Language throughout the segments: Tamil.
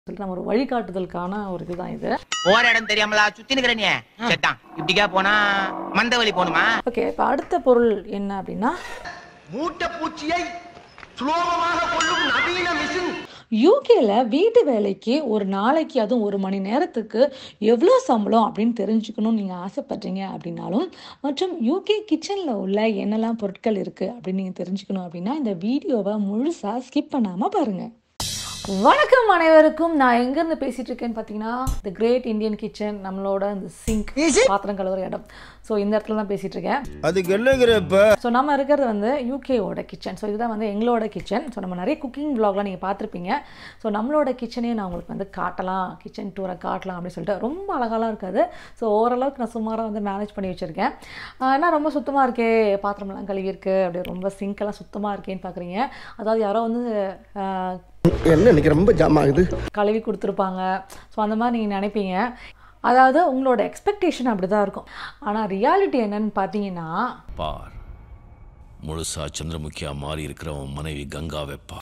சொல்லிட்டு நம்ம ஒரு வழிகாட்டுதலுக்கான ஒரு இதுதான் இது போற இடம் தெரியாமலா சுத்தி நிக்கிற நீ செத்தான் இப்படிக்கா போனா மந்தவழி போகணுமா ஓகே இப்போ அடுத்த பொருள் என்ன அப்படின்னா மூட்டை பூச்சியை சுலோகமாக கொள்ளும் நவீன மிஷின் யூகேல வீட்டு வேலைக்கு ஒரு நாளைக்கு அதுவும் ஒரு மணி நேரத்துக்கு எவ்வளோ சம்பளம் அப்படின்னு தெரிஞ்சுக்கணும்னு நீங்கள் ஆசைப்படுறீங்க அப்படின்னாலும் மற்றும் யூகே கிச்சனில் உள்ள என்னெல்லாம் பொருட்கள் இருக்குது அப்படின்னு நீங்கள் தெரிஞ்சுக்கணும் அப்படின்னா இந்த வீடியோவை முழுசாக ஸ்கிப் பண்ணாமல் பாருங்கள் வணக்கம் அனைவருக்கும் நான் எங்கேருந்து பேசிட்டு இருக்கேன்னு பார்த்தீங்கன்னா தி கிரேட் இந்தியன் கிச்சன் நம்மளோட இந்த சிங்க் பாத்திரம் கழுவுற இடம் ஸோ இந்த இடத்துல தான் பேசிட்டு இருக்கேன் அதுக்கு என்னங்கிற இப்ப ஸோ நம்ம இருக்கிறது வந்து யூகேவோட கிச்சன் ஸோ இதுதான் வந்து எங்களோட கிச்சன் ஸோ நம்ம நிறைய குக்கிங் vlogலாம் நீங்கள் பார்த்துருப்பீங்க ஸோ நம்மளோட கிச்சனையும் நான் உங்களுக்கு வந்து காட்டலாம் கிச்சன் டூரை காட்டலாம் அப்படின்னு சொல்லிட்டு ரொம்ப அழகாலாம் இருக்காது ஸோ ஓரளவுக்கு நான் சுமாராக வந்து மேனேஜ் பண்ணி வச்சுருக்கேன் ஆனால் ரொம்ப சுத்தமாக இருக்கே பாத்திரமெல்லாம் கழுவி இருக்கு அப்படியே ரொம்ப சிங்க்கெல்லாம் சுத்தமாக இருக்கேன்னு பார்க்குறீங்க அதாவது யாரோ வந்து ஆஹ், என்ன இன்னைக்கு ரொம்ப ஜாம் ஆகுது கழுவி கொடுத்துருப்பாங்க ஸோ அந்த மாதிரி நீங்கள் நினைப்பீங்க அதாவது உங்களோட எக்ஸ்பெக்டேஷன் அப்படி தான் இருக்கும் ஆனால் ரியாலிட்டி என்னன்னு பார்த்தீங்கன்னா பார் முழுசா சந்திரமுகியா மாறி இருக்கிற உன் மனைவி கங்கா வெப்பா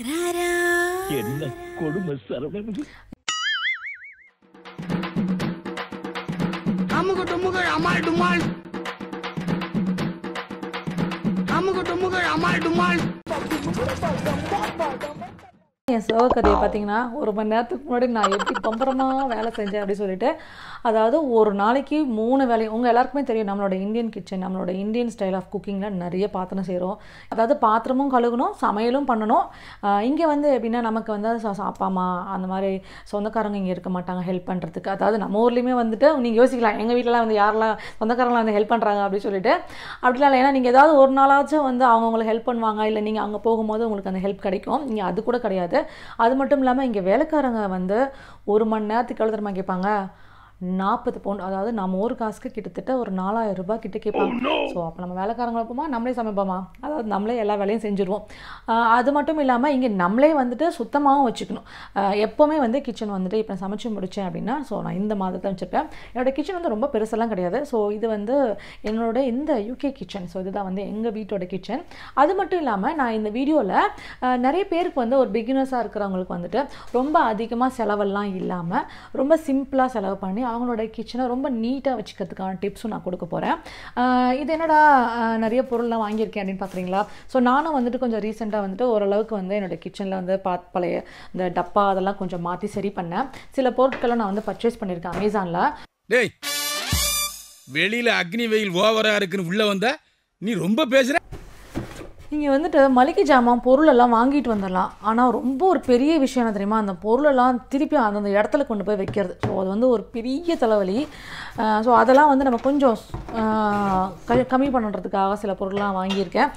அமுக டுமுக அமால் டுமால் அமுக டுமுக அமால் டுமால் என் சிவகதையை பார்த்தீங்கன்னா ஒரு மணி நேரத்துக்கு முன்னாடி நான் எப்படி பம்பரமாக வேலை செஞ்சேன் அப்படின்னு சொல்லிட்டு அதாவது ஒரு நாளைக்கு மூணு வேலை உங்கள் எல்லாருக்குமே தெரியும் நம்மளோட இந்தியன் கிச்சன் நம்மளோட இந்தியன் ஸ்டைல் ஆஃப் குக்கிங்கில் நிறைய பாத்திரம் செய்கிறோம் அதாவது பாத்திரமும் கழுகணும் சமையலும் பண்ணணும் இங்கே வந்து எப்படின்னா நமக்கு வந்து ச- ச- அப்பா அம்மா அந்த மாதிரி சொந்தக்காரங்க இங்கே இருக்க மாட்டாங்க ஹெல்ப் பண்ணுறதுக்கு அதாவது நம்ம ஊர்லேயுமே வந்துட்டு நீங்கள் யோசிக்கலாம் எங்கள் வீட்டிலலாம் வந்து யாரெல்லாம் சொந்தக்காரங்களாம் வந்து ஹெல்ப் பண்ணுறாங்க அப்படின்னு சொல்லிட்டு அப்படிலாம் இல்லை ஏன்னா நீங்கள் ஏதாவது ஒரு நாளாச்சும் வந்து அவங்க உங்களுக்கு ஹெல்ப் பண்ணுவாங்க இல்லை நீங்கள் அங்கே போகும்போது உங்களுக்கு அந்த ஹெல்ப் கிடைக்கும் இங்கே அது கூட கிடையாது அது மட்டும் இல்லாமல் இங்கே வேலைக்காரங்க வந்து ஒரு மணி நேரத்துக்கு எவ்வளோ தெரியுமா கேட்பாங்க நாற்பது பவுண்ட் அதாவது நம்ம ஒரு காசுக்கு கிட்டத்தட்ட ஒரு நாலாயிரம் ரூபாய் கிட்ட கேட்பாங்க ஸோ அப்போ நம்ம வேலைக்காரங்க வைப்போமா நம்மளே சமைப்போமா அதாவது நம்மளே எல்லா வேலையும் செஞ்சுருவோம் ஆஹ் அது மட்டும் இல்லாமல் இங்கே நம்மளே வந்துட்டு சுத்தமாகவும் வச்சுக்கணும் ஆஹ் எப்போவுமே வந்து கிச்சன் வந்துட்டு இப்போ நான் சமைச்சு முடித்தேன் அப்படின்னா ஸோ நான் இந்த மாதத்தை வச்சுருப்பேன் என்னோட கிச்சன் வந்து ரொம்ப பெருசெல்லாம் கிடையாது ஸோ இது வந்து என்னோட இந்த யூகே கிச்சன் ஸோ இதுதான் வந்து எங்கள் வீட்டோட கிச்சன் அது மட்டும் இல்லாமல் நான் இந்த வீடியோவில் நிறைய பேருக்கு வந்து ஒரு பிகினர்ஸாக இருக்கிறவங்களுக்கு வந்துட்டு ரொம்ப அதிகமாக செலவெல்லாம் இல்லாமல் ரொம்ப சிம்பிளாக செலவு பண்ணி அவங்களோட கிச்சனை ரொம்ப நீட்டாக வச்சுக்கிறதுக்கான டிப்ஸும் நான் கொடுக்க போகிறேன் இது என்னடா ஆஹ் நிறைய பொருள்லாம் வாங்கியிருக்கேன் அப்படின்னு பார்க்குறீங்களா ஸோ நானும் வந்துட்டு கொஞ்சம் ரீசெண்டாக வந்துட்டு ஓரளவுக்கு வந்து என்னோட கிச்சனில் வந்து பாத் பழைய இந்த டப்பா அதெல்லாம் கொஞ்சம் மாற்றி சரி பண்ணேன் சில பொருட்களை நான் வந்து பர்ச்சேஸ் பண்ணியிருக்கேன் அமேசானில் டேய் வெளியில அக்னி வெயில் ஓவரா இருக்குன்னு உள்ள வந்தா நீ ரொம்ப பேசுற நீங்கள் வந்துட்டு மளிகை ஜாமான் பொருளெல்லாம் வாங்கிட்டு வந்துடலாம் ஆனால் ரொம்ப ஒரு பெரிய விஷயம் என்ன தெரியுமா அந்த பொருளெல்லாம் திருப்பி அந்தந்த இடத்துல கொண்டு போய் வைக்கிறது ஸோ அது வந்து ஒரு பெரிய தலைவலி ஸோ அதெல்லாம் வந்து நம்ம கொஞ்சம் ஆஹ், க- கம்மி பண்ணுறதுக்காக சில பொருள்லாம் வாங்கியிருக்கேன்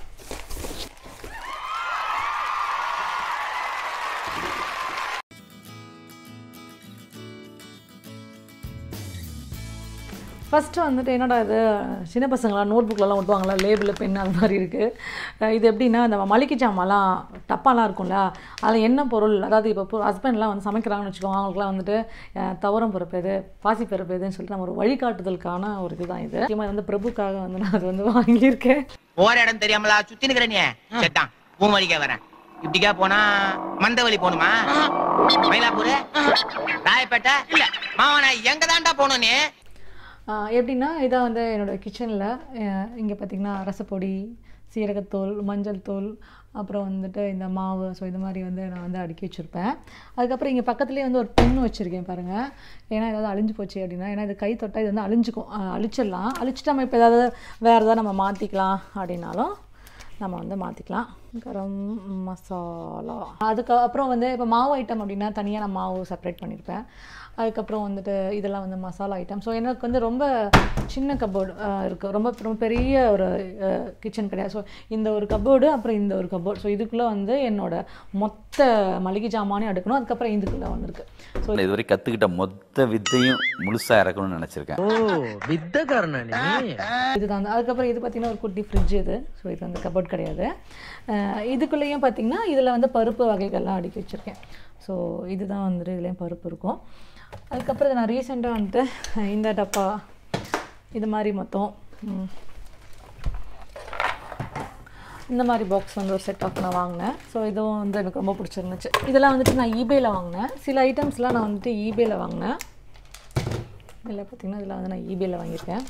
ஃபஸ்ட்டு வந்துட்டு என்னடா இது சின்ன பசங்களாம் நோட் புக்லலாம் ஒட்டுவாங்களா லேபிள் பென் அது மாதிரி இருக்குது இது எப்படின்னா இந்த மளிகை ஜாமான்லாம் டப்பாலாம் இருக்கும்ல அதில் என்ன பொருள் அதாவது இப்போ ஹஸ்பண்ட்லாம் வந்து சமைக்கிறாங்கன்னு வச்சுக்கோங்க அவங்களுக்குலாம் வந்துட்டு அஹ், துவரம் பருப்பு எது பாசி பருப்பு எதுன்னு சொல்லிட்டு நம்ம ஒரு வழிகாட்டுதலுக்கான ஒரு இதுதான் இது முக்கியமாக வந்து பிரபுக்காக வந்து நான் அது வந்து வாங்கியிருக்கேன் போற இடம் தெரியாமலா சுத்தி நிக்கிற நீ செத்தான் பூமரிக்கா வரேன் இப்படிக்கா போனா மந்தவழி போகணுமா மயிலாப்பூர் ராயப்பேட்டை இல்ல மாவன எங்க தாண்டா போகணும் நீ ஆஹ் எப்படின்னா இதான் வந்து என்னோடய கிச்சனில் இங்கே பார்த்தீங்கன்னா ரசப்பொடி சீரகத்தூள் மஞ்சள் தூள் அப்புறம் வந்துட்டு இந்த மாவு ஸோ இது மாதிரி வந்து நான் வந்து அடுக்கி வச்சுருப்பேன் அதுக்கப்புறம் இங்கே பக்கத்துலேயே வந்து ஒரு பெண்ணு வச்சுருக்கேன் பாருங்கள் ஏன்னா ஏதாவது அழிஞ்சு போச்சு அப்படின்னா ஏன்னா இது கை தொட்டால் இது வந்து அழிஞ்சுக்கும் ஆஹ் அழிச்சிடலாம் அழிச்சிட்டு நம்ம இப்போ ஏதாவது வேறு ஏதாவது நம்ம மாற்றிக்கலாம் அப்படின்னாலும் நம்ம வந்து மாற்றிக்கலாம் கரம் மசாலா அதுக்கு அப்புறம் வந்து இப்போ மாவு ஐட்டம் அப்படின்னா தனியாக நான் மாவு செப்பரேட் பண்ணியிருப்பேன் அதுக்கப்புறம் வந்துட்டு இதெல்லாம் வந்து மசாலா ஐட்டம் ஸோ எனக்கு வந்து ரொம்ப சின்ன கபோர்டு இருக்குது ரொம்ப ரொம்ப பெரிய ஒரு கிச்சன் கிடையாது ஸோ இந்த ஒரு கபோர்டு அப்புறம் இந்த ஒரு கபோர்டு ஸோ இதுக்குள்ளே வந்து என்னோட மொத்த மளிகை ஜாமானே அடுக்கணும் அதுக்கப்புறம் இதுக்குள்ளே வந்திருக்கு ஸோ நான் இதுவரை கத்துக்கிட்ட மொத்த வித்தையும் முழுசா இறக்கணும்னு நினைச்சிருக்கேன் ஓ வித்தகாரனா நீ இதுதான் வந்து அதுக்கப்புறம் இது பார்த்தீங்கன்னா ஒரு குட்டி ஃப்ரிட்ஜ் இது ஸோ இது வந்து கபோர்ட் கிடையாது அஹ் இதுக்குள்ளேயும் பார்த்தீங்கன்னா இதில் வந்து பருப்பு வகைகள்லாம் அடுக்கி வச்சுருக்கேன் ஸோ இதுதான் வந்துட்டு இதுலேயும் பருப்பு இருக்கும் அதுக்கப்புறம் இது நான் ரீசெண்டாக வந்துட்டு இந்த டப்பா இது மாதிரி மொத்தம் ம், இந்த மாதிரி பாக்ஸ் வந்து ஒரு செட் ஆஃப் நான் வாங்கினேன் ஸோ இதுவும் வந்து எனக்கு ரொம்ப பிடிச்சிருந்துச்சு இதெல்லாம் வந்துட்டு நான் ஈபேயில் வாங்கினேன் சில ஐட்டம்ஸ்லாம் நான் வந்துட்டு ஈபேயில் வாங்கினேன் இதில் பார்த்தீங்கன்னா இதில் வந்து நான் ஈபேயில் வாங்கியிருக்கேன்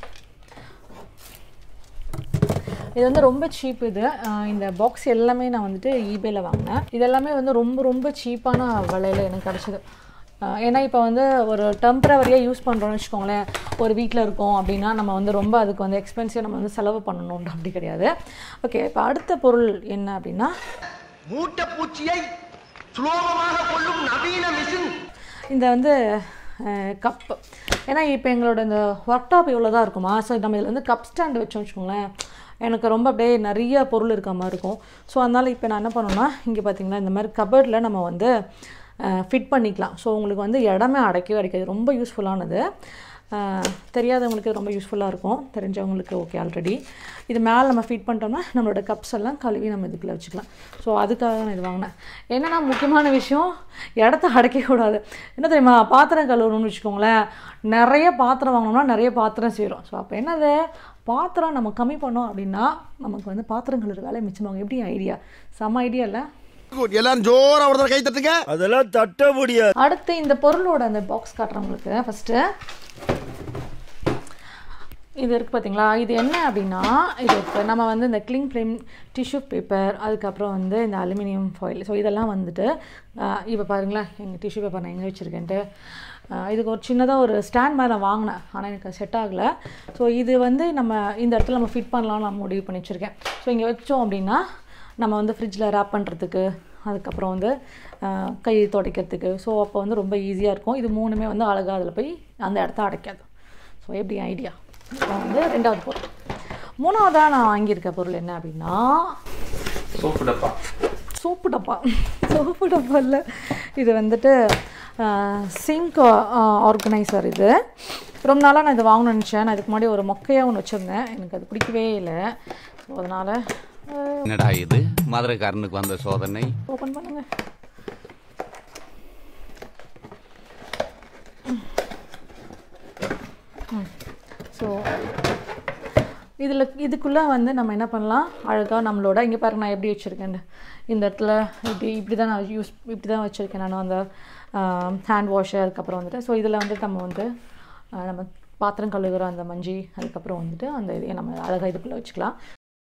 இது வந்து ரொம்ப சீப் இது ஆஹ் இந்த பாக்ஸ் எல்லாமே நான் வந்துட்டு ஈபேயில் வாங்கினேன் இது எல்லாமே வந்து ரொம்ப ரொம்ப சீப்பான விலையில் எனக்கு கிடச்சிது ஏன்னா இப்போ வந்து ஒரு டெம்பரவரியாக யூஸ் பண்ணுறோம்னு வச்சுக்கோங்களேன் ஒரு வீட்டில் இருக்கோம் அப்படின்னா நம்ம வந்து ரொம்ப அதுக்கு வந்து எக்ஸ்பென்சிவ் நம்ம வந்து செலவு பண்ணணுன்ற அப்படி கிடையாது ஓகே இப்போ அடுத்த பொருள் என்ன அப்படின்னா மூட்டை பூச்சியை சுலோகமாக கொள்ளும் நவீன மிஷின் இந்த வந்து கப் ஏன்னா இப்போ எங்களோட இந்த ஒர்க் டாப் இவ்வளோ தான் இருக்குமா ஸோ நம்ம இதில் வந்து கப் ஸ்டாண்டு வச்சோம் வச்சுக்கோங்களேன் எனக்கு ரொம்ப அப்படியே நிறைய பொருள் இருக்க மாதிரி இருக்கும் ஸோ அதனால் இப்போ நான் என்ன பண்ணேன்னா இங்கே பார்த்தீங்கன்னா இந்த மாதிரி கபர்டில் நம்ம வந்து ஃபிட் பண்ணிக்கலாம் ஸோ உங்களுக்கு வந்து இடமே அடைக்கவே அடைக்காது ரொம்ப யூஸ்ஃபுல்லானது அஹ், தெரியாதவங்களுக்கு இது ரொம்ப யூஸ்ஃபுல்லாக இருக்கும் தெரிஞ்சவங்களுக்கு ஓகே ஆல்ரெடி இது மேலே நம்ம ஃபிட் பண்ணிட்டோம்னா நம்மளோட கப்ஸ் எல்லாம் கழுவி நம்ம இதுக்குள்ளே வச்சுக்கலாம் ஸோ அதுக்காக தான் நான் இது வாங்கினேன் என்னென்னா முக்கியமான விஷயம் இடத்த அடைக்கவே கூடாது என்ன தெரியுமா பாத்திரம் கழுவணும்னு வச்சுக்கோங்களேன் நிறைய பாத்திரம் வாங்கினோம்னா நிறைய பாத்திரம் சேரும் ஸோ அப்போ என்னது பாத்திரம் நம்ம கம்மி பண்ணோம் அப்படின்னா நமக்கு வந்து பாத்திரம் கழுவுற வேலை மிச்சமாகும் எப்படி ஐடியா செம்ம ஐடியா இல்லை எல்லாரும் ஜோரா ஒரு கை தட்டுங்க அதெல்லாம் தட்ட முடியாது அடுத்து இந்த பொருளோட அந்த பாக்ஸ் காட்டுறேன் உங்களுக்கு ஃபஸ்ட்டு இது இருக்குது பார்த்தீங்களா இது என்ன அப்படின்னா இது இப்போ நம்ம வந்து இந்த கிளிங் ஃப்ளேம் டிஷ்யூ பேப்பர் அதுக்கப்புறம் வந்து இந்த அலுமினியம் ஃபாயில் ஸோ இதெல்லாம் வந்துட்டு இப்போ பாருங்களேன் எங்கள் டிஷ்யூ பேப்பர் நான் எங்கே வச்சுருக்கேன்ட்டு ஆஹ் இதுக்கு ஒரு சின்னதாக ஒரு ஸ்டாண்ட் மாதிரி நான் வாங்கினேன் ஆனால் எனக்கு செட் ஆகலை ஸோ இது வந்து நம்ம இந்த இடத்துல நம்ம ஃபிட் பண்ணலாம்னு நான் முடிவு பண்ணி வச்சுருக்கேன் ஸோ இங்கே வச்சோம் அப்படின்னா நம்ம வந்து ஃப்ரிட்ஜில் ரேப் பண்ணுறதுக்கு அதுக்கப்புறம் வந்து ஆஹ் கை துடைக்கிறதுக்கு ஸோ அப்போ வந்து ரொம்ப ஈஸியாக இருக்கும் இது மூணுமே வந்து அழகாக அதில் போய் அந்த இடத்த அடைக்காது ஸோ எப்படி ஐடியா இப்போ வந்து ரெண்டாவது பொருள் மூணாவதாக நான் வாங்கியிருக்க பொருள் என்ன அப்படின்னா சோப்பு டப்பா சோப்பு டப்பா சோப்பு டப்பா இல்லை இது வந்துட்டு சிங்க் ஆர்கனைசர் இது ரொம்ப நாளாக நான் இது வாங்கணும்னு நினச்சேன் நான் இதுக்கு முன்னாடி ஒரு மொக்கையாக ஒன்று வச்சுருந்தேன் எனக்கு அது பிடிக்கவே இல்லை ஸோ அதனால் என்னடா இது மதுரைக்காரனுக்கு வந்த சோதனை ஓப்பன் பண்ணுங்க ஸோ இதில் இதுக்குள்ளே வந்து நம்ம என்ன பண்ணலாம் அழகாக நம்மளோட இங்கே பாருங்க நான் எப்படி வச்சுருக்கேன் இந்த இடத்துல இப்படி இப்படி தான் நான் யூஸ் இப்படி தான் வச்சுருக்கேன் நான் அந்த ஹேண்ட் வாஷு அதுக்கப்புறம் வந்துட்டு ஸோ இதில் வந்துட்டு நம்ம வந்து ஆஹ் நம்ம பாத்திரம் கழுவுற அந்த மஞ்சி அதுக்கப்புறம் வந்துட்டு அந்த இதையே நம்ம அழகாக இதுக்குள்ளே வச்சுக்கலாம்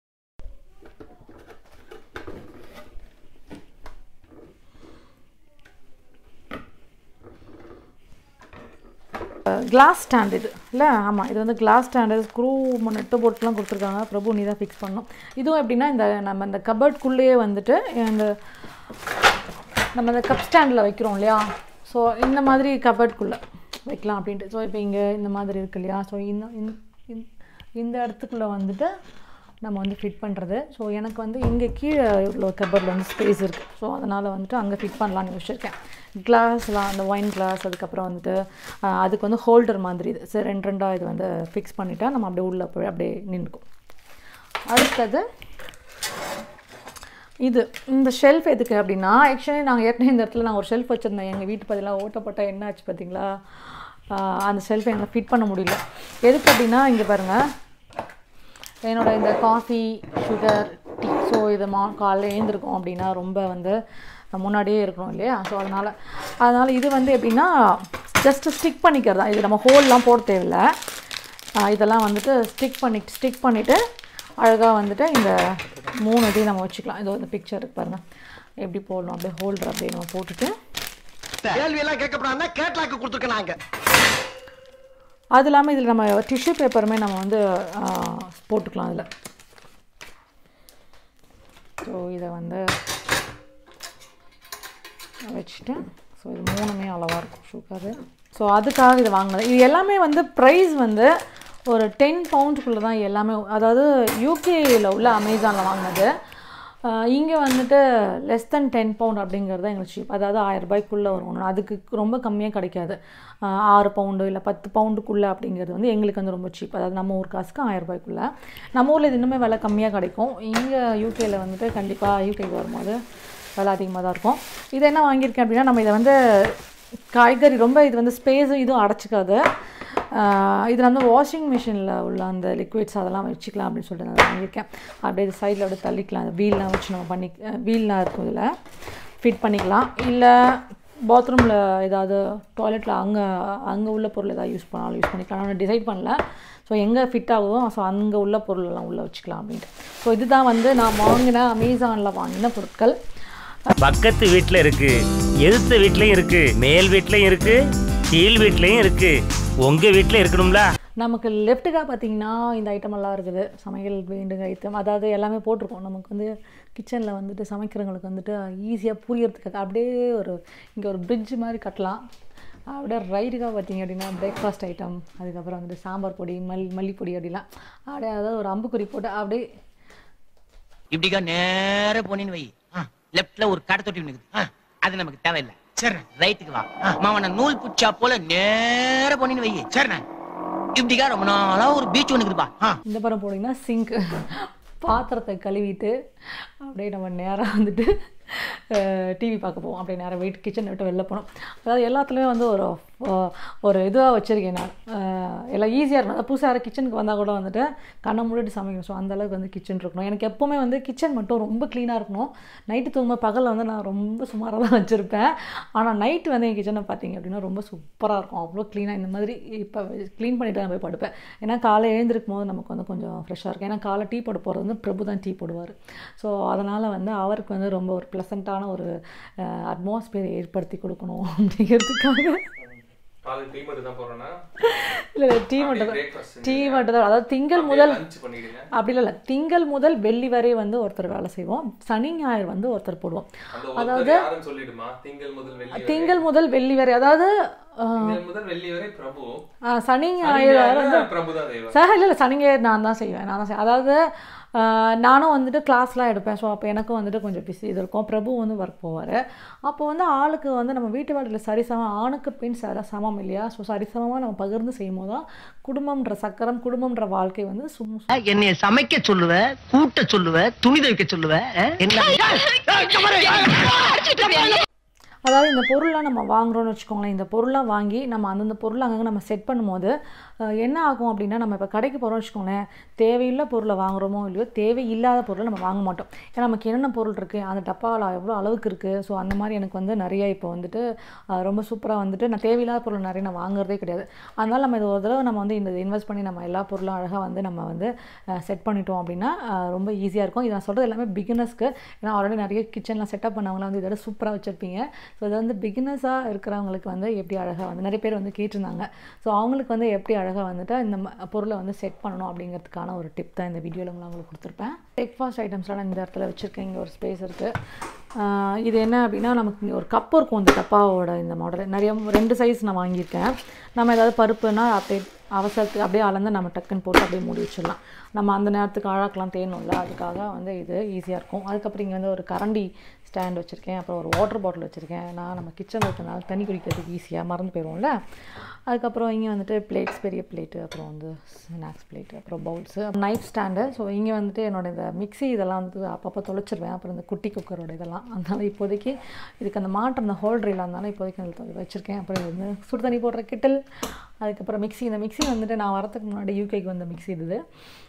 கிளாஸ் ஸ்டாண்ட் இது இல்லை ஆமாம் இது வந்து கிளாஸ் ஸ்டாண்டு ஸ்க்ரூ நெட்டு போட்டுலாம் கொடுத்துருக்காங்க பிரபு நீ தான் ஃபிக்ஸ் பண்ணணும் இதுவும் எப்படின்னா இந்த நம்ம இந்த கபர்ட்குள்ளேயே வந்துட்டு இந்த நம்ம இந்த கப் ஸ்டாண்டில் வைக்கிறோம் இல்லையா ஸோ இந்த மாதிரி கபர்ட்குள்ளே வைக்கலாம் அப்படின்ட்டு ஸோ இப்போ இங்கே இந்த மாதிரி இருக்கு இல்லையா ஸோ இந்த இந்த- இந்த- இந்த இடத்துக்குள்ளே வந்துட்டு நம்ம வந்து ஃபிட் பண்ணுறது ஸோ எனக்கு வந்து இங்கே கீழே இவ்வளோ கபர்டில் வந்து ஸ்பேஸ் இருக்குது ஸோ அதனால் வந்துட்டு அங்கே ஃபிட் பண்ணலான்னு யோசிச்சிருக்கேன் கிளாஸ்லாம் அந்த ஒயின் கிளாஸ் அதுக்கப்புறம் வந்துட்டு ஆஹ், அதுக்கு வந்து ஹோல்டர் மாதிரி இது சரி ரெண்டு ரெண்டாக இது வந்து ஃபிக்ஸ் பண்ணிட்டா நம்ம அப்படியே உள்ளே போய் அப்படியே நின்றுக்கும் அடுத்தது இது இந்த ஷெல்ஃப் எதுக்கு அப்படின்னா ஆக்சுவலி நாங்கள் ஏற்கனவே இந்த இடத்துல நான் ஒரு ஷெல்ஃப் வச்சுருந்தேன் எங்கள் வீட்டு பதிலாக ஓட்டப்பட்ட என்ன ஆச்சு பார்த்தீங்களா ஆஹ் அந்த ஷெல்ஃபை எங்களை ஃபிட் பண்ண முடியல எதுக்கு அப்படின்னா இங்கே பாருங்கள் என்னோட இந்த காஃபி சுகர் டீ ஸோ இது மா காலைல எழுந்திருக்கோம் அப்படின்னா ரொம்ப வந்து முன்னாடியே இருக்கணும் இல்லையா ஸோ அதனால் அதனால் இது வந்து எப்படின்னா ஜஸ்ட்டு ஸ்டிக் பண்ணிக்கிறது தான் இது நம்ம ஹோல்லாம் போட தேவையில்லை ஆஹ் இதெல்லாம் வந்துட்டு ஸ்டிக் பண்ணி ஸ்டிக் பண்ணிவிட்டு அழகாக வந்துட்டு இந்த மூணு இதையும் நம்ம வச்சுக்கலாம் இதோ இந்த பிக்சர் இருக்கு பாருங்கள் எப்படி போடணும் அப்படியே ஹோல்டர் அப்படியே நம்ம போட்டுட்டு கேள்வி எல்லாம் கேட்கப்படாதுன்னா கேட்லாக்கு கொடுத்துருக்கேன் நாங்க அது இல்லாமல் இதில் நம்ம டிஷ்யூ பேப்பருமே நம்ம வந்து ஆஹ், போட்டுக்கலாம் அதில் ஸோ இதை வந்து வச்சுட்டு ஸோ இது மூணுமே அளவாக இருக்கும் சுகரு ஸோ அதுக்காக இது வாங்கினது இது எல்லாமே வந்து ப்ரைஸ் வந்து ஒரு டென் பவுண்டுக்குள்ளே தான் எல்லாமே அதாவது யூகேயில் உள்ள அமேசானில் வாங்கினது இங்கே வந்துட்டு லெஸ் தென் டென் பவுண்ட் அப்படிங்கிறது தான் எங்களுக்கு சீப் அதாவது ஆயிரம் ரூபாய்க்குள்ளே வரும் ஒன்று அதுக்கு ரொம்ப கம்மியாக கிடைக்காது ஆஹ் ஆறு பவுண்டு இல்லை பத்து பவுண்டுக்குள்ளே அப்படிங்கிறது வந்து எங்களுக்கு வந்து ரொம்ப சீப் அதாவது நம்ம ஊர் காசுக்கு ஆயிரம் ரூபாய்க்குள்ளே நம்ம ஊரில் இது இன்னுமே விலை கம்மியாக கிடைக்கும் இங்கே யூகேயில் வந்துட்டு கண்டிப்பாக யூகேக்கு வரும்போது விலை அதிகமாக தான் இருக்கும் இது என்ன வாங்கியிருக்கேன் அப்படின்னா நம்ம இதை வந்து காய்கறி ரொம்ப இது வந்து ஸ்பேஸும் இதுவும் அடைச்சிக்காது ஆஹ் இது வந்து வாஷிங் மிஷினில் உள்ள அந்த லிக்விட்ஸ் அதெல்லாம் வச்சுக்கலாம் அப்படின்னு சொல்லிட்டு நான் வாங்கியிருக்கேன் அப்படியே இது சைடில் அப்படியே தள்ளிக்கலாம் அந்த வீல்லாம் வச்சு நம்ம பண்ணி வீல்லாம் இருக்கும் இதில் ஃபிட் பண்ணிக்கலாம் இல்லை பாத்ரூமில் ஏதாவது டாய்லெட்டில் அங்கே அங்கே உள்ள பொருள் ஏதாவது யூஸ் பண்ணாலும் யூஸ் பண்ணிக்கலாம் நான் டிசைட் பண்ணல ஸோ எங்கே ஃபிட் ஆகுதோ ஸோ அங்கே உள்ள பொருளெல்லாம் உள்ளே வச்சுக்கலாம் அப்படின்ட்டு ஸோ இதுதான் வந்து நான் வாங்கின அமேசானில் வாங்கின பொருட்கள் பக்கத்து வீட்டில் இருக்கு எதிர்த்த வீட்லயும் இருக்கு மேல் வீட்லயும் இருக்கு கீழ் வீட்லயும் இருக்கு உங்க வீட்டில் இருக்கணும்ல நமக்கு லெஃப்ட்டுக்காக பார்த்தீங்கன்னா இந்த ஐட்டம் எல்லாம் இருக்குது சமையல் வேண்டுங்க ஐட்டம் அதாவது எல்லாமே போட்டிருக்கோம் நமக்கு வந்து கிச்சனில் வந்துட்டு சமைக்கிறவங்களுக்கு வந்துட்டு ஈஸியாக புரியறதுக்காக அப்படியே ஒரு இங்கே ஒரு பிரிட்ஜ் மாதிரி கட்டலாம் அப்படியே ரைட்டுக்காக பார்த்தீங்க அப்படின்னா பிரேக்ஃபாஸ்ட் ஐட்டம் அதுக்கப்புறம் வந்துட்டு சாம்பார் பொடி மல் மல்லிப்பொடி அப்படிலாம் அப்படியே அதாவது ஒரு அம்புக்குறி போட்டு அப்படியே இப்படிக்கா நேர போனேன்னு வை லெஃப்ட்ல ஒரு கடை தொட்டி ஒண்ணு இருக்குது அது நமக்கு தேவையில்லை சரி ரைட்டுக்கு வா மாவன நூல் புச்சா போல நேர போனேன்னு வை சரிண்ணே இப்படிக்கா ரொம்ப நாளா ஒரு பீச் ஒண்ணு இருக்குதுப்பா இந்த படம் போனீங்கன்னா சிங்க் பாத்திரத்தை கழுவிட்டு அப்படியே நம்ம நேராக வந்துட்டு டிவி பார்க்க போவோம் அப்படியே நேராக வெயிட் கிச்சனை விட்டு வெளில போனோம் அதாவது எல்லாத்துலேயுமே வந்து ஒரு அஹ், ஒரு இதுவாக வச்சுருக்கேன் நான் அஹ், எல்லாம் ஈஸியாக இருக்கணும் அதாவது புதுசாக யாரும் கிச்சனுக்கு வந்தால் கூட வந்துட்டு கண்ணை மூடிட்டு சமைக்கணும் ஸோ அந்தளவுக்கு வந்து கிச்சன் இருக்கணும் எனக்கு எப்போவுமே வந்து கிச்சன் மட்டும் ரொம்ப க்ளீனாக இருக்கணும் நைட்டு தூங்கும்போது பகலில் வந்து நான் ரொம்ப சுமாராக தான் வச்சுருப்பேன் ஆனால் நைட்டு வந்து என் கிச்சனை பார்த்தீங்க அப்படின்னா ரொம்ப சூப்பராக இருக்கும் அவ்வளோ க்ளீனாக இந்த மாதிரி இப்போ க்ளீன் பண்ணிட்டு நான் போய் படுப்பேன் ஏன்னா காலை எழுந்திருக்கும் போது நமக்கு வந்து கொஞ்சம் ஃப்ரெஷ்ஷாக இருக்கும் ஏன்னா காலை டீ போட போகிறது வந்து பிரபு தான் டீ போடுவார் ஸோ அதனால் வந்து அவருக்கு வந்து ரொம்ப ஒரு ப்ளசண்ட்டான ஒரு அட்மாஸ்பியர் ஏற்படுத்தி கொடுக்கணும் அப்படிங்கிறதுக்காக காலையில் டீ மட்டும் தான் போடுறேன்னா இல்லை இல்லை டீ மட்டும் தான் டீ மட்டும் தான் அதாவது திங்கள் முதல் லஞ்ச் பண்ணிடுங்க அப்படி இல்லை திங்கள் முதல் வெள்ளி வரை வந்து ஒருத்தர் வேலை செய்வோம் சனி ஞாயிறு வந்து ஒருத்தர் போடுவோம் அந்த அதாவது ஒருத்தர் யாருன்னு சொல்லிடுமா திங்கள் முதல் வெள்ளி வரை. திங்கள் முதல் வெள்ளி வரை அதாவது ஆஹ், திங்கள் முதல் வெள்ளி வரை பிரபு ஆஹ், சனி சனி ஞாயிறு ஞாயிறு வந்து பிரபு தான் தெய்வம் சார் இல்லை இல்லை சனி ஞாயிறு நான் தான் செய்வேன் நான் தான் செய்வேன் அதாவது ஆஹ், நானும் வந்துட்டு கிளாஸ்லாம் எடுப்பேன் ஸோ அப்போ எனக்கும் வந்துட்டு கொஞ்சம் பிஸி இது இருக்கும் பிரபு வந்து ஒர்க் போவார் அப்போ வந்து ஆளுக்கு வந்து நம்ம வீட்டு வேலையில் சரிசமம் ஆணுக்கு பெண் சர சமம் இல்லையா ஸோ சரிசமமாக நம்ம பகிர்ந்து செய்யும் போது தான் குடும்பம்ன்ற சக்கரம் குடும்பம்ன்ற வாழ்க்கை வந்து சும் என்னைய சமைக்க சொல்லுவ கூட்ட சொல்லுவ துணி துவைக்க சொல்லுவ என்ன அதாவது இந்த பொருள்லாம் நம்ம வாங்குறோம்னு வச்சுக்கோங்களேன் இந்த பொருள்லாம் வாங்கி நம்ம அந்தந்த பொருளை அங்கங்கே நம்ம செட் பண்ணும்போது அஹ், என்ன ஆகும் அப்படின்னா நம்ம இப்போ கடைக்கு போகிறோம்னு வச்சுக்கோங்களேன் தேவையுள்ள பொருளை வாங்குறோமோ இல்லையோ தேவையில்லாத பொருளை நம்ம வாங்க மாட்டோம் ஏன்னா நமக்கு என்னென்ன பொருள் இருக்குது அந்த டப்பாவில் எவ்வளோ அளவுக்கு இருக்குது ஸோ அந்த மாதிரி எனக்கு வந்து நிறைய இப்போ வந்துட்டு அஹ், ரொம்ப சூப்பராக வந்துட்டு நான் தேவையில்லாத பொருள் நிறைய நான் வாங்குறதே கிடையாது அதனால் நம்ம இது ஒரு தடவை நம்ம வந்து இந்த இன்வெஸ்ட் பண்ணி நம்ம எல்லா பொருளும் அழகாக வந்து நம்ம வந்து செட் பண்ணிட்டோம் அப்படின்னா அஹ், ரொம்ப ஈஸியாக இருக்கும் இது நான் சொல்கிறது எல்லாமே பிகினர்ஸ்க்கு ஏன்னா ஆல்ரெடி நிறைய கிச்சன்லாம் செட்டப் பண்ணவங்களாம் வந்து இதோட சூப்பராக வச்சுருப்பீங்க ஸோ இது வந்து பிகினர்ஸாக இருக்கிறவங்களுக்கு வந்து எப்படி அழகாக வந்து நிறைய பேர் வந்து கேட்டிருந்தாங்க ஸோ அவங்களுக்கு வந்து எப்படி அழகாக வந்துட்டு இந்த ம- பொருளை வந்து செட் பண்ணணும் அப்படிங்கிறதுக்கான ஒரு டிப் தான் இந்த வீடியோவில் நான் உங்களுக்கு கொடுத்துருப்பேன் பிரேக்ஃபாஸ்ட் ஐட்டம்ஸ்லாம் நான் இந்த இடத்துல வச்சுருக்கேன் இங்கே ஒரு ஸ்பேஸ் இருக்குது இது என்ன அப்படின்னா நமக்கு இங்க ஒரு கப்பு இருக்கும் இந்த டப்பாவோட இந்த மாடல் நிறைய ரெண்டு சைஸ் நான் வாங்கியிருக்கேன் நம்ம ஏதாவது பருப்புனா அப்படியே அவசரத்துக்கு அப்படியே அளந்து நம்ம டக்குன்னு போட்டு அப்படியே மூடி வச்சிடலாம் நம்ம அந்த நேரத்துக்கு அழாக்கலாம் தேணும்ல அதுக்காக வந்து இது ஈஸியாக இருக்கும் அதுக்கப்புறம் இங்கே வந்து ஒரு கரண்டி ஸ்டாண்ட் வச்சுருக்கேன் அப்புறம் ஒரு வாட்டர் பாட்டில் வச்சுருக்கேன் நான் நம்ம கிச்சனில் இருக்கனால தண்ணி குடிக்கிறதுக்கு ஈஸியாக மறந்து போயிடுவோம்ல அதுக்கப்புறம் இங்கே வந்துட்டு பிளேட்ஸ் பெரிய பிளேட்டு அப்புறம் வந்து ஸ்நாக்ஸ் பிளேட்டு அப்புறம் பவுல்ஸு நைஃப் ஸ்டாண்டு ஸோ இங்கே வந்துட்டு என்னோட இந்த மிக்ஸி இதெல்லாம் வந்து அப்பப்போ தொலைச்சிருவேன் அப்புறம் இந்த குட்டி குக்கரோட இதெல்லாம் அதனால் இப்போதைக்கு இதுக்கு அந்த மாற்றம் அந்த ஹோல்டர் இல்லாதனால இப்போதைக்கு அதில் வச்சுருக்கேன் அப்புறம் இது வந்து சுடு தண்ணி போடுற கிட்டல் அதுக்கப்புறம் மிக்ஸி இந்த மிக்ஸி வந்துட்டு நான் வரதுக்கு முன்னாடி யூகேக்கு வந்த மிக்ஸி இது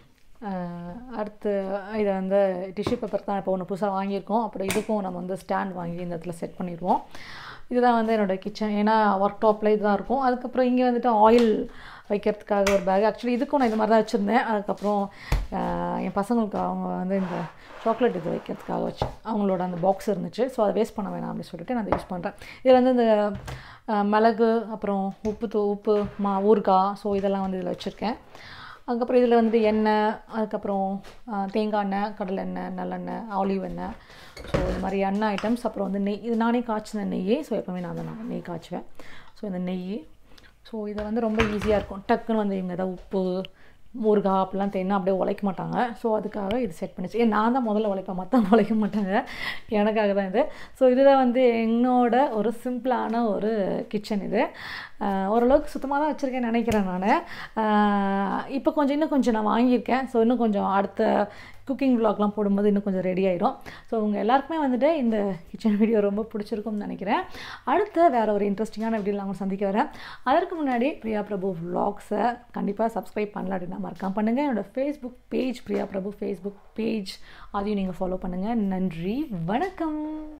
ஆஹ் அடுத்து இதை வந்து டிஷ்யூ பேப்பர் தான் இப்போ ஒன்று புதுசாக வாங்கியிருக்கோம் அப்புறம் இதுக்கும் நம்ம வந்து ஸ்டாண்ட் வாங்கி இந்த இடத்துல செட் பண்ணிடுவோம் இதுதான் வந்து என்னோடய கிச்சன் ஏன்னா ஒர்க் டாப்பில் இதுதான் இருக்கும் அதுக்கப்புறம் இங்கே வந்துட்டு ஆயில் வைக்கிறதுக்காக ஒரு பேக் ஆக்சுவலி இதுக்கும் நான் இது மாதிரி தான் வச்சுருந்தேன் அதுக்கப்புறம் ஆஹ் என் பசங்களுக்கு அவங்க வந்து இந்த சாக்லேட் இது வைக்கிறதுக்காக வச்சு அவங்களோட அந்த பாக்ஸ் இருந்துச்சு ஸோ அதை வேஸ்ட் பண்ண வேணாம் அப்படின்னு சொல்லிட்டு நான் அதை யூஸ் பண்ணுறேன் இதில் வந்து இந்த ஆஹ் மிளகு அப்புறம் உப்பு தூ உப்பு மா ஊறுகாய் ஸோ இதெல்லாம் வந்து இதில் வச்சுருக்கேன் அதுக்கப்புறம் இதில் வந்துட்டு எண்ணெய் அதுக்கப்புறம் ஆ, தேங்காய் எண்ணெய் கடலை எண்ணெய் நல்லெண்ணெய் ஆலிவ் எண்ணெய் ஸோ இந்த மாதிரி எண்ணெய் ஐட்டம்ஸ் அப்புறம் வந்து நெய் இது நானே காய்ச்சின நெய் ஸோ எப்போவுமே நான் தான் நான் நெய் காய்ச்சுவேன் ஸோ இந்த நெய் ஸோ இதை வந்து ரொம்ப ஈஸியாக இருக்கும் டக்குன்னு வந்து இவங்க ஏதாவது உப்பு ஊறுகாய் அப்படிலாம் தேன்னா அப்படியே உழைக்க மாட்டாங்க ஸோ அதுக்காக இது செட் பண்ணிச்சு ஏன் நான் தான் முதல்ல உழைப்பேன் மற்றவங்க உழைக்க மாட்டாங்க எனக்காக தான் இது ஸோ இதுதான் வந்து என்னோட ஒரு சிம்பிளான ஒரு கிச்சன் இது ஆஹ் ஓரளவுக்கு சுத்தமாக தான் வச்சுருக்கேன்னு நினைக்கிறேன் நான் இப்போ கொஞ்சம் இன்னும் கொஞ்சம் நான் வாங்கியிருக்கேன் ஸோ இன்னும் கொஞ்சம் அடுத்த குக்கிங் vlogலாம் போடும்போது இன்னும் கொஞ்சம் ரெடி ஆயிடும் ஸோ உங்கள் எல்லாருக்குமே வந்துட்டு இந்த கிச்சன் வீடியோ ரொம்ப பிடிச்சிருக்கும்னு நினைக்கிறேன் அடுத்து வேறு ஒரு இன்ட்ரெஸ்டிங்கான வீடியோவில் அவங்க சந்திக்க வரேன் அதற்கு முன்னாடி பிரியா பிரபு vlogs-அ கண்டிப்பாக சப்ஸ்கிரைப் பண்ணல அப்படின்னா மறக்காம பண்ணுங்கள் என்னோட Facebook page Priya Prabhu Facebook page அதையும் நீங்கள் ஃபாலோ பண்ணுங்கள் நன்றி வணக்கம்